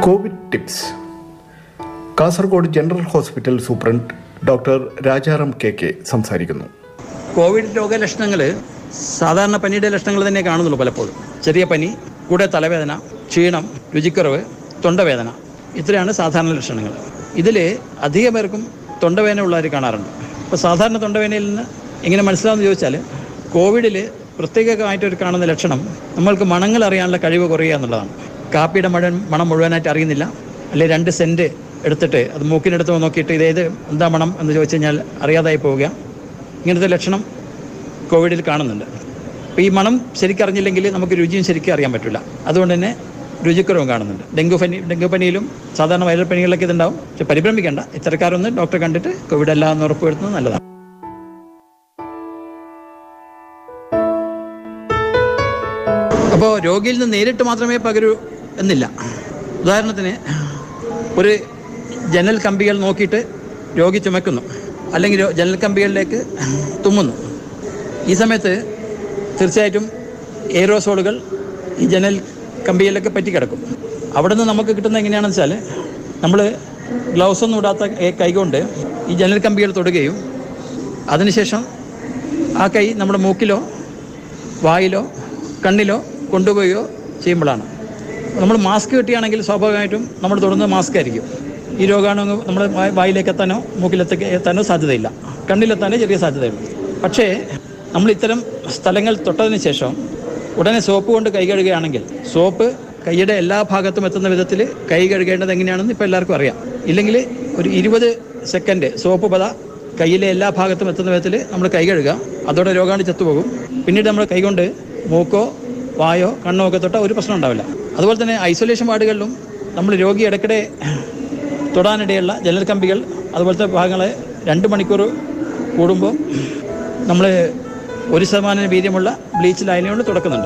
Covid tips Kasaragod general hospital superintendent doctor Rajaram K K സംസാരിക്കുന്നു covid രോഗലക്ഷണങ്ങൾ സാധാരണ പനിയുടെ ലക്ഷണങ്ങൾ തന്നെ കാണുന്നുള്ളൂ പലപ്പോഴും ചെറിയ പനി കൂടെ തലവേദന ക്ഷീണം രുചിക്കുറവ് തൊണ്ടവേദന ഇത്രയാണ് സാധാരണ ലക്ഷണങ്ങൾ ഇതിൽ അധിക പേർക്കും തൊണ്ടവേദന ഉള്ളവർ കാണാറുണ്ട് അപ്പോൾ സാധാരണ തൊണ്ടവേദനയിൽ നിന്ന് എങ്ങനെ മനസ്സിലാവുമെന്ന് ചോദിച്ചാൽ കോവിഡിൽ പ്രത്യേകമായിട്ടൊരു കാണുന്ന ലക്ഷണം നമ്മൾക്ക് മണങ്ങൾ അറിയാനുള്ള കഴിവ് കുറയുക എന്നുള്ളതാണ് കാപ്പിയുടെ മഴ മണം മുഴുവനായിട്ട് അറിയുന്നില്ല അല്ലെങ്കിൽ രണ്ട് സെൻറ്റ് എടുത്തിട്ട് അത് മൂക്കിനടുത്ത് നോക്കിയിട്ട് ഇതേത് എന്താ മണം എന്ന് ചോദിച്ചു കഴിഞ്ഞാൽ അറിയാതായി പോവുക ഇങ്ങനത്തെ ലക്ഷണം കോവിഡിൽ കാണുന്നുണ്ട് അപ്പോൾ ഈ മണം ശരിക്കറിഞ്ഞില്ലെങ്കിൽ നമുക്ക് രുചിയും ശരിക്കും അറിയാൻ പറ്റില്ല അതുകൊണ്ട് തന്നെ രുചിക്കുറവും കാണുന്നുണ്ട് ഡെങ്കു പനി ഡെങ്കു പനിയിലും സാധാരണ വൈറൽ പനികളിലൊക്കെ ഇതുണ്ടാവും പക്ഷെ പരിഭ്രമിക്കേണ്ട ഇത്തരക്കാരൊന്ന് ഡോക്ടറെ കണ്ടിട്ട് കോവിഡ് അല്ല എന്ന് ഉറപ്പുവരുത്തുന്നത് നല്ലതാണ് അപ്പോൾ രോഗിയിൽ നിന്ന് നേരിട്ട് മാത്രമേ പകരൂ എന്നില്ല ഉദാഹരണത്തിന് ഒരു ജനൽ കമ്പികൾ നോക്കിയിട്ട് രോഗി ചുമക്കുന്നു അല്ലെങ്കിൽ രോ- ജനൽ കമ്പികളിലേക്ക് തുമ്മുന്നു ഈ സമയത്ത് തീർച്ചയായിട്ടും എയറോസോളുകൾ ഈ ജനൽ കമ്പികളിലൊക്കെ പറ്റിക്കിടക്കും അവിടെ നിന്ന് നമുക്ക് കിട്ടുന്ന എങ്ങനെയാണെന്ന് വെച്ചാൽ നമ്മൾ ഗ്ലൗസ് ഒന്നും ഇടാത്ത കൈ- കൈകൊണ്ട് ഈ ജനൽ കമ്പികൾ തൊടുകയും അതിനുശേഷം ആ കൈ നമ്മുടെ മൂക്കിലോ വായിലോ കണ്ണിലോ കൊണ്ടുപോവുകയോ ചെയ്യുമ്പോഴാണ് നമ്മൾ മാസ്ക് കിട്ടുകയാണെങ്കിൽ സ്വാഭാവികമായിട്ടും നമ്മൾ തൊടുന്നത് മാസ്ക് ആയിരിക്കും ഈ രോഗാണു നമ്മുടെ വാ- വായിലേക്ക് എത്താനോ മൂക്കിലെത്തി എത്താനോ സാധ്യതയില്ല കണ്ണിലെത്താനേ ചെറിയ സാധ്യതയുള്ളൂ പക്ഷേ നമ്മൾ ഇത്തരം സ്ഥലങ്ങൾ തൊട്ടതിന് ശേഷം ഉടനെ സോപ്പ് കൊണ്ട് കൈ കഴുകുകയാണെങ്കിൽ സോപ്പ് കൈയുടെ എല്ലാ ഭാഗത്തും എത്തുന്ന വിധത്തിൽ കൈ കഴുകേണ്ടത് എങ്ങനെയാണെന്ന് ഇപ്പോൾ എല്ലാവർക്കും അറിയാം ഇല്ലെങ്കിൽ ഒരു ഇരുപത് സെക്കൻഡ് സോപ്പ് പത കയ്യിലെ എല്ലാ ഭാഗത്തും എത്തുന്ന വിധത്തിൽ നമ്മൾ കൈ കഴുകുക അതോടെ രോഗാണു ചത്തുപോകും പിന്നീട് നമ്മൾ കൈകൊണ്ട് മൂക്കോ വായോ കണ്ണോ ഒക്കെ തൊട്ടാൽ ഒരു പ്രശ്നം ഉണ്ടാവില്ല അതുപോലെ തന്നെ ഐസൊലേഷൻ വാർഡുകളിലും നമ്മൾ രോഗി ഇടയ്ക്കിടെ തൊടാനിടയുള്ള ജനൽ കമ്പികൾ അതുപോലത്തെ ഭാഗങ്ങളെ രണ്ട് മണിക്കൂർ കൂടുമ്പോൾ നമ്മൾ ഒരു ശതമാനം വീര്യമുള്ള ബ്ലീച്ച് ലൈന കൊണ്ട് തുടക്കുന്നുണ്ട്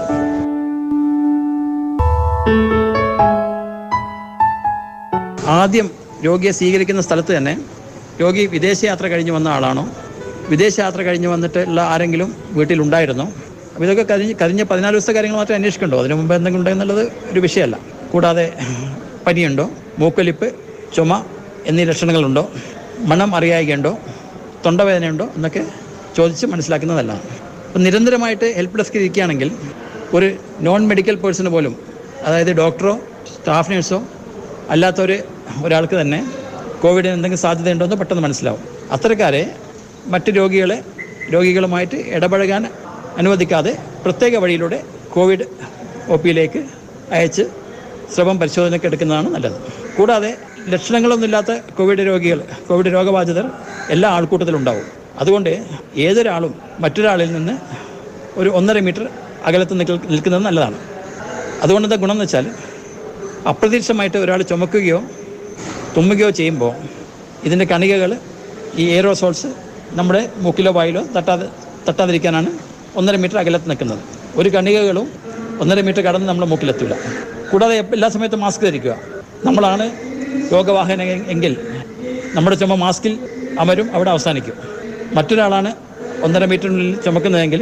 ആദ്യം രോഗിയെ സ്വീകരിക്കുന്ന സ്ഥലത്ത് തന്നെ രോഗി വിദേശയാത്ര കഴിഞ്ഞ് വന്ന ആളാണോ വിദേശയാത്ര കഴിഞ്ഞ് വന്നിട്ടുള്ള ആരെങ്കിലും വീട്ടിലുണ്ടായിരുന്നോ അപ്പോൾ ഇതൊക്കെ കഴിഞ്ഞ് കഴിഞ്ഞ പതിനാല് ദിവസത്തെ കാര്യങ്ങൾ മാത്രമേ അന്വേഷിക്കണ്ടോ അതിന് മുമ്പ് എന്തെങ്കിലും ഉണ്ടെന്നുള്ളത് ഒരു വിഷയമല്ല കൂടാതെ പനിയുണ്ടോ മൂക്കൊലിപ്പ് ചുമ എന്നീ ലക്ഷണങ്ങളുണ്ടോ മണം അറിയായികയുണ്ടോ തൊണ്ടവേദനയുണ്ടോ എന്നൊക്കെ ചോദിച്ച് മനസ്സിലാക്കുന്നതല്ല അപ്പം നിരന്തരമായിട്ട് ഹെൽപ്പ് ഡെസ്കിൽ ഇരിക്കുകയാണെങ്കിൽ ഒരു നോൺ മെഡിക്കൽ പേഴ്സണ് പോലും അതായത് ഡോക്ടറോ സ്റ്റാഫ് നേഴ്സോ അല്ലാത്തൊരു ഒരാൾക്ക് തന്നെ കോവിഡിന് എന്തെങ്കിലും സാധ്യതയുണ്ടോ എന്ന് പെട്ടെന്ന് മനസ്സിലാവും അത്തരക്കാരെ മറ്റ് രോഗികളെ രോഗികളുമായിട്ട് ഇടപഴകാൻ അനുവദിക്കാതെ പ്രത്യേക വഴിയിലൂടെ കോവിഡ് ഒ പിയിലേക്ക് അയച്ച് സ്രവം പരിശോധനയ്ക്ക് എടുക്കുന്നതാണ് നല്ലത് കൂടാതെ ലക്ഷണങ്ങളൊന്നുമില്ലാത്ത കോവിഡ് രോഗികൾ കോവിഡ് രോഗബാധിതർ എല്ലാ ആൾക്കൂട്ടത്തിലുണ്ടാവും അതുകൊണ്ട് ഏതൊരാളും മറ്റൊരാളിൽ നിന്ന് ഒരു ഒന്നര മീറ്റർ അകലത്ത് നിൽക്ക നിൽക്കുന്നത് നല്ലതാണ് അതുകൊണ്ടെന്താ ഗുണം എന്ന് വെച്ചാൽ അപ്രതീക്ഷിതമായിട്ട് ഒരാൾ ചുമക്കുകയോ തുമ്മുകയോ ചെയ്യുമ്പോൾ ഇതിൻ്റെ കണികകൾ ഈ എയറോസോൾസ് നമ്മുടെ മൂക്കിലോ വായിലോ തട്ടാതെ തട്ടാതിരിക്കാനാണ് ഒന്നര മീറ്റർ അകലത്ത് നിൽക്കുന്നത് ഒരു കണികകളും ഒന്നര മീറ്റർ കടന്ന് നമ്മുടെ മൂക്കിലെത്തില്ല കൂടാതെ എപ്പ- എല്ലാ സമയത്തും മാസ്ക് ധരിക്കുക നമ്മളാണ് രോഗവാഹന എങ്കിൽ നമ്മുടെ ചുമ മാസ്കിൽ അമരും അവിടെ അവസാനിക്കും മറ്റൊരാളാണ് ഒന്നര മീറ്ററിനുള്ളിൽ ചുമക്കുന്നതെങ്കിൽ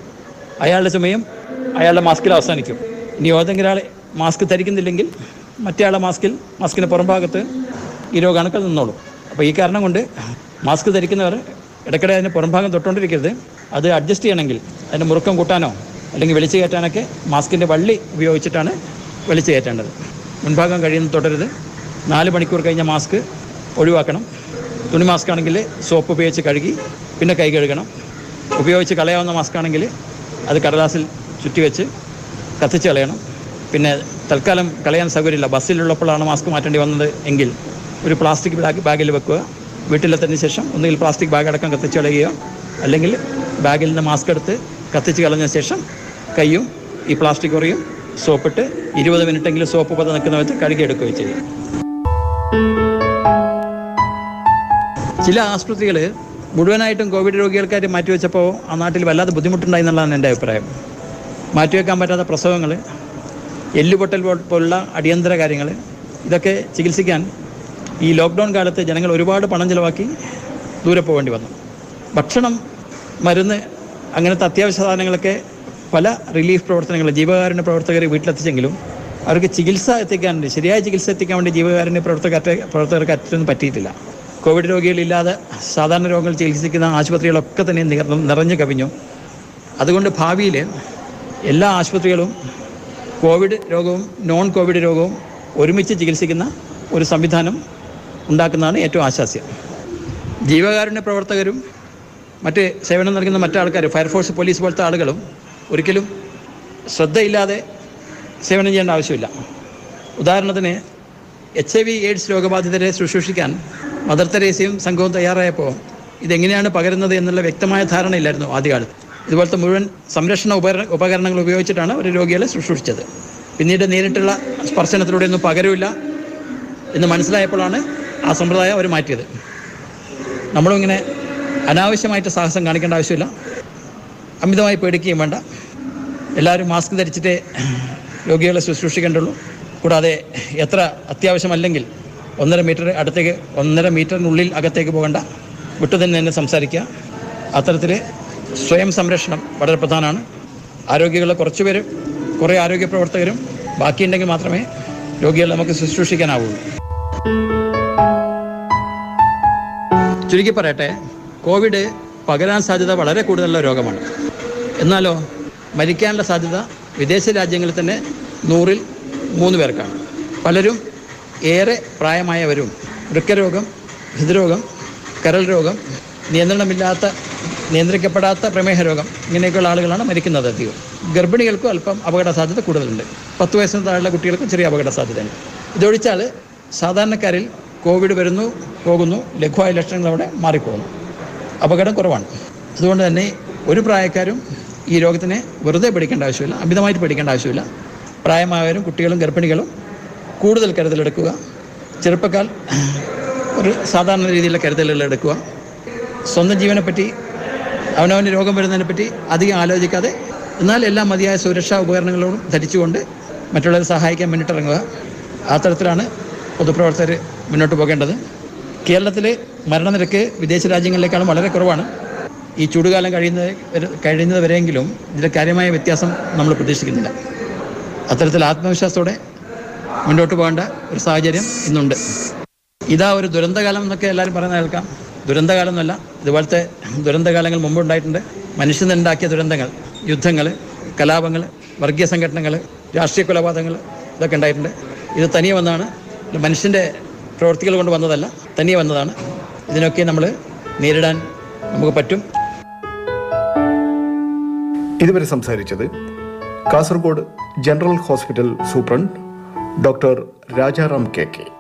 അയാളുടെ ചുമയും അയാളുടെ മാസ്കിൽ അവസാനിക്കും ഇനി ഏതെങ്കിലും ആൾ മാസ്ക് ധരിക്കുന്നില്ലെങ്കിൽ മറ്റേ ആളെ മാസ്കിൽ മാസ്കിൻ്റെ പുറംഭാഗത്ത് ഈ രോഗാണുക്കൾ നിന്നോളും അപ്പോൾ ഈ കാരണം കൊണ്ട് മാസ്ക് ധരിക്കുന്നവർ ഇടയ്ക്കിടെ അതിന് പുറംഭാഗം തൊട്ടുകൊണ്ടിരിക്കരുത് അത് അഡ്ജസ്റ്റ് ചെയ്യണമെങ്കിൽ അതിൻ്റെ മുറുക്കം കൂട്ടാനോ അല്ലെങ്കിൽ വെളിച്ച് കയറ്റാനൊക്കെ മാസ്കിൻ്റെ വള്ളി ഉപയോഗിച്ചിട്ടാണ് വെളിച്ച് കയറ്റേണ്ടത് മുൻഭാഗം കഴിയുന്ന തുടരുത് നാല് മണിക്കൂർ കഴിഞ്ഞ മാസ്ക് ഒഴിവാക്കണം തുണി മാസ്ക് ആണെങ്കിൽ സോപ്പ് ഉപയോഗിച്ച് കഴുകി പിന്നെ കൈ കഴുകണം ഉപയോഗിച്ച് കളയാവുന്ന മാസ്ക് ആണെങ്കിൽ അത് കടലാസിൽ ചുറ്റി വെച്ച് കത്തിച്ച് കളയണം പിന്നെ തൽക്കാലം കളയാൻ സൗകര്യമില്ല ബസ്സിലുള്ളപ്പോഴാണ് മാസ്ക് മാറ്റേണ്ടി വന്നത് എങ്കിൽ ഒരു പ്ലാസ്റ്റിക് ബാഗ് ബാഗിൽ വെക്കുക വീട്ടിലെത്തതിന് ശേഷം ഒന്നുകിൽ പ്ലാസ്റ്റിക് ബാഗ് അടക്കം കത്തിച്ച് കളയുകയോ അല്ലെങ്കിൽ ബാഗിൽ നിന്ന് മാസ്ക് എടുത്ത് കത്തിച്ച് കളഞ്ഞ ശേഷം കൈയും ഈ പ്ലാസ്റ്റിക് ഉറിയും സോപ്പിട്ട് ഇരുപത് മിനിറ്റെങ്കിലും സോപ്പ് പത നിൽക്കുന്ന വിധത്തിൽ കഴുകിയെടുക്കുകയും ചെയ്യും ചില ആശുപത്രികൾ മുഴുവനായിട്ടും കോവിഡ് രോഗികൾക്കായിട്ട് മാറ്റിവെച്ചപ്പോൾ ആ നാട്ടിൽ വല്ലാതെ ബുദ്ധിമുട്ടുണ്ടായി എന്നുള്ളതാണ് എൻ്റെ അഭിപ്രായം മാറ്റിവെക്കാൻ പറ്റാത്ത പ്രസവങ്ങൾ എല്ലുപൊട്ടൽ പോ- പോലുള്ള അടിയന്തര കാര്യങ്ങൾ ഇതൊക്കെ ചികിത്സിക്കാൻ ഈ ലോക്ക്ഡൗൺ കാലത്ത് ജനങ്ങൾ ഒരുപാട് പണം ചിലവാക്കി ദൂരെ പോകേണ്ടി വന്നു ഭക്ഷണം മരുന്ന് അങ്ങനത്തെ അത്യാവശ്യ സാധനങ്ങളൊക്കെ പല റിലീഫ് പ്രവർത്തനങ്ങൾ ജീവകാരുണ്യ പ്രവർത്തകർ വീട്ടിലെത്തിച്ചെങ്കിലും അവർക്ക് ചികിത്സ എത്തിക്കാനുണ്ട് ശരിയായ ചികിത്സ എത്തിക്കാൻ വേണ്ടി ജീവകാരുണ്യ പ്രവർത്തകർക്ക് പ്രവർത്തകർക്ക് അറ്റൊന്നും പറ്റിയിട്ടില്ല കോവിഡ് രോഗികളില്ലാതെ സാധാരണ രോഗങ്ങൾ ചികിത്സിക്കുന്ന ആശുപത്രികളൊക്കെ തന്നെ നിറ- നിറഞ്ഞു കവിഞ്ഞു അതുകൊണ്ട് ഭാവിയിൽ എല്ലാ ആശുപത്രികളും കോവിഡ് രോഗവും നോൺ കോവിഡ് രോഗവും ഒരുമിച്ച് ചികിത്സിക്കുന്ന ഒരു സംവിധാനം ഉണ്ടാക്കുന്നതാണ് ഏറ്റവും ആശാസ്യം ജീവകാരുണ്യ പ്രവർത്തകരും മറ്റ് സേവനം നൽകുന്ന മറ്റാൾക്കാർ ഫയർഫോഴ്സ് പോലീസ് പോലത്തെ ആളുകളും ഒരിക്കലും ശ്രദ്ധയില്ലാതെ സേവനം ചെയ്യേണ്ട ആവശ്യമില്ല ഉദാഹരണത്തിന് എച്ച് ഐ വി എയ്ഡ്സ് രോഗബാധിതരെ ശുശ്രൂഷിക്കാൻ മദർ തെരേസയും സംഘവും തയ്യാറായപ്പോൾ ഇതെങ്ങനെയാണ് പകരുന്നത് എന്നുള്ള വ്യക്തമായ ധാരണയില്ലായിരുന്നു ആദ്യകാലത്ത് ഇതുപോലത്തെ മുഴുവൻ സംരക്ഷണ ഉപകരണ ഉപകരണങ്ങൾ ഉപയോഗിച്ചിട്ടാണ് അവർ രോഗികളെ ശുശ്രൂഷിച്ചത് പിന്നീട് നേരിട്ടുള്ള സ്പർശനത്തിലൂടെ ഒന്നും പകരില്ല എന്ന് മനസ്സിലായപ്പോഴാണ് ആ സമ്പ്രദായം അവർ മാറ്റിയത് നമ്മളും ഇങ്ങനെ അനാവശ്യമായിട്ട് സാഹസം കാണിക്കേണ്ട ആവശ്യമില്ല അമിതമായി പേടിക്കുകയും വേണ്ട എല്ലാവരും മാസ്ക് ധരിച്ചിട്ടേ രോഗികളെ ശുശ്രൂഷിക്കേണ്ടുള്ളൂ കൂടാതെ എത്ര അത്യാവശ്യമല്ലെങ്കിൽ ഒന്നര മീറ്റർ അടുത്തേക്ക് ഒന്നര മീറ്ററിനുള്ളിൽ അകത്തേക്ക് പോകേണ്ട വിട്ടു തന്നെ തന്നെ സംസാരിക്കുക അത്തരത്തിൽ സ്വയം സംരക്ഷണം വളരെ പ്രധാനമാണ് ആരോഗ്യമുള്ള കുറച്ച് പേര് കുറേ ആരോഗ്യ പ്രവർത്തകരും ബാക്കിയുണ്ടെങ്കിൽ മാത്രമേ രോഗികളെ നമുക്ക് ശുശ്രൂഷിക്കാനാവുള്ളൂ ചുരുക്കി പറയട്ടെ കോവിഡ് പകരാൻ സാധ്യത വളരെ കൂടുതലുള്ള രോഗമാണ് എന്നാലോ മരിക്കാനുള്ള സാധ്യത വിദേശ രാജ്യങ്ങളിൽ തന്നെ നൂറിൽ മൂന്ന് പേർക്കാണ് പലരും ഏറെ പ്രായമായവരും വൃക്കരോഗം ഹൃദ്രോഗം കരൾ രോഗം നിയന്ത്രണമില്ലാത്ത നിയന്ത്രിക്കപ്പെടാത്ത പ്രമേഹ രോഗം ഇങ്ങനെയൊക്കെയുള്ള ആളുകളാണ് മരിക്കുന്നത് അധികം ഗർഭിണികൾക്കും അല്പം അപകട സാധ്യത കൂടുതലുണ്ട് പത്ത് വയസ്സിന് താഴെയുള്ള കുട്ടികൾക്കും ചെറിയ അപകട സാധ്യതയുണ്ട് ഇതൊഴിച്ചാൽ സാധാരണക്കാരിൽ കോവിഡ് വരുന്നു പോകുന്നു ലഘുവായ ലക്ഷണങ്ങൾ അവിടെ മാറിപ്പോകുന്നു അപകടം കുറവാണ് അതുകൊണ്ട് തന്നെ ഒരു പ്രായക്കാരും ഈ രോഗത്തിനെ വെറുതെ പേടിക്കേണ്ട ആവശ്യമില്ല അമിതമായിട്ട് പേടിക്കേണ്ട ആവശ്യമില്ല പ്രായമായവരും കുട്ടികളും ഗർഭിണികളും കൂടുതൽ കരുതലെടുക്കുക ചെറുപ്പക്കാർ ഒരു സാധാരണ രീതിയിലുള്ള കരുതലുകൾ എടുക്കുക സ്വന്തം ജീവനെപ്പറ്റി അവനവന് രോഗം വരുന്നതിനെപ്പറ്റി അധികം ആലോചിക്കാതെ എന്നാൽ എല്ലാം മതിയായ സുരക്ഷാ ഉപകരണങ്ങളോടും ധരിച്ചുകൊണ്ട് മറ്റുള്ളവരെ സഹായിക്കാൻ മുന്നിട്ടിറങ്ങുക ആ തരത്തിലാണ് പൊതുപ്രവർത്തകർ മുന്നോട്ട് പോകേണ്ടത് കേരളത്തിലെ മരണനിരക്ക് വിദേശ രാജ്യങ്ങളിലേക്കാളും വളരെ കുറവാണ് ഈ ചൂടുകാലം കഴിയുന്ന കഴിയുന്നത് വരെയെങ്കിലും ഇതിൽ കാര്യമായ വ്യത്യാസം നമ്മൾ പ്രതീക്ഷിക്കുന്നില്ല അത്തരത്തിൽ ആത്മവിശ്വാസത്തോടെ മുന്നോട്ട് പോകേണ്ട ഒരു സാഹചര്യം ഇന്നുണ്ട് ഇതാ ഒരു ദുരന്തകാലം എന്നൊക്കെ എല്ലാവരും പറയുന്നത് കേൾക്കാം ദുരന്തകാലം എന്നല്ല ഇതുപോലത്തെ ദുരന്തകാലങ്ങൾ മുമ്പ് ഉണ്ടായിട്ടുണ്ട് മനുഷ്യൻ ഉണ്ടാക്കിയ ദുരന്തങ്ങൾ യുദ്ധങ്ങൾ കലാപങ്ങൾ വർഗീയ സംഘടനകൾ രാഷ്ട്രീയ കൊലപാതകങ്ങൾ ഇതൊക്കെ ഉണ്ടായിട്ടുണ്ട് ഇത് തനിയെ വന്നതാണ് ഇത് മനുഷ്യൻ്റെ പ്രവൃത്തികൾ കൊണ്ട് വന്നതല്ല തനിയെ വന്നതാണ് ഇതിനൊക്കെ നമ്മൾ നേരിടാൻ നമുക്ക് പറ്റും ഇതുവരെ സംസാരിച്ചത് Kasaragod general hospital superintendent doctor Rajaram K K